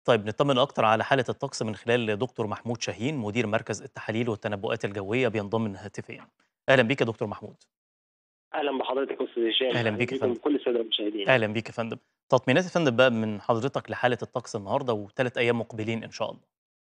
طيب نطمن أكتر على حالة الطقس من خلال دكتور محمود شاهين مدير مركز التحاليل والتنبؤات الجوية بينضم لنا هاتفيا أهلا بيك يا دكتور محمود اهلا بحضرتك يا استاذ هشام أهلا بيك يا بكم فندم كل الساده المشاهدين أهلا بيك يا فندم تطمينات يا فندم بقى من حضرتك لحالة الطقس النهاردة وثلاث أيام مقبلين إن شاء الله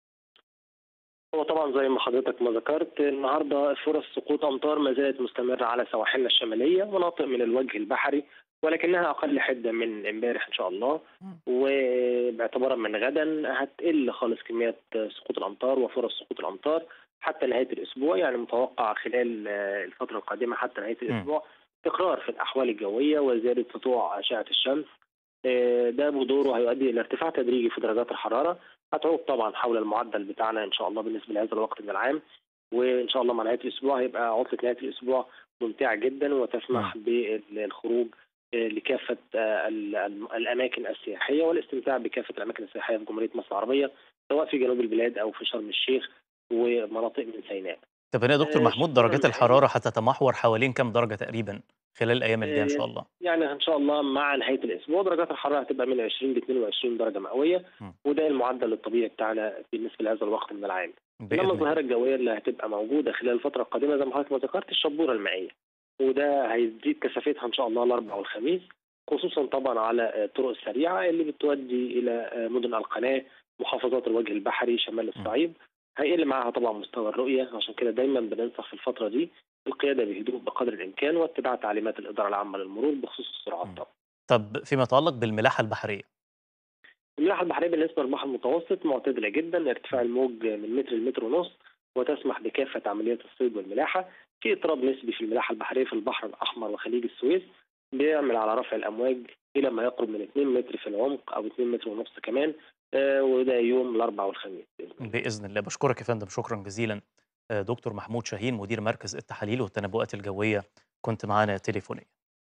هو طبعا زي ما حضرتك ما ذكرت النهارده فرص سقوط امطار ما زالت مستمره على سواحلنا الشماليه مناطق من الوجه البحري ولكنها اقل حده من امبارح ان شاء الله مم. وباعتبارا من غدا هتقل خالص كميات سقوط الامطار وفرص سقوط الامطار حتى نهايه الاسبوع يعني متوقع خلال آه، الفتره القادمه حتى نهايه الاسبوع استقرار في الاحوال الجويه وزياده سطوع اشعه الشمس آه، ده بدوره هيؤدي الى ارتفاع تدريجي في درجات الحراره هتعود طبعا حول المعدل بتاعنا ان شاء الله بالنسبه لهذا الوقت من العام وان شاء الله مع نهايه الاسبوع هيبقى عطله نهايه الاسبوع ممتعه جدا وتسمح بالخروج آه، لكافه آه، ال- ال- الاماكن السياحيه والاستمتاع بكافه الاماكن السياحيه في جمهوريه مصر العربيه سواء في جنوب البلاد او في شرم الشيخ ومناطق من سيناء. طب هنا يا دكتور آه، محمود شكراً درجات لحضرتك. الحرارة هتتمحور حوالين كام درجة تقريبا خلال الأيام الجاية إن شاء الله يعني ان شاء الله مع نهايه الاسبوع درجات الحراره هتبقى من 20 ل 22 درجه مئويه مم. وده المعدل الطبيعي بتاعنا بالنسبه لهذا الوقت من العام. بإذن انما الله الظاهره الجويه اللي هتبقى موجوده خلال الفتره القادمه زي ما حضرتك ما ذكرت الشبوره المائيه وده هيزيد كثافتها ان شاء الله الاربعاء والخميس خصوصا طبعا على الطرق السريعه اللي بتؤدي الى مدن القناه محافظات الوجه البحري شمال الصعيد هيقل معاها طبعا مستوى الرؤيه عشان كده دايما بننصح في الفتره دي القياده بهدوء بقدر الامكان واتباع تعليمات الاداره العامه للمرور بخصوص السرعات مم. طبعا. طب فيما يتعلق بالملاحة البحرية الملاحه البحريه بالنسبه للبحر المتوسط معتدله جدا ارتفاع الموج من متر لمتر ونص وتسمح بكافه عمليات الصيد والملاحه في اضطراب نسبي في الملاحه البحريه في البحر الاحمر وخليج السويس بيعمل على رفع الامواج الى ما يقرب من 2 متر في العمق او 2 متر ونص كمان آه، وده يوم الاربعاء والخميس بإذن الله. بإذن الله بشكرك يا فندم شكرا جزيلا آه، دكتور محمود شاهين مدير مركز التحاليل والتنبؤات الجوية كنت معانا تليفونيا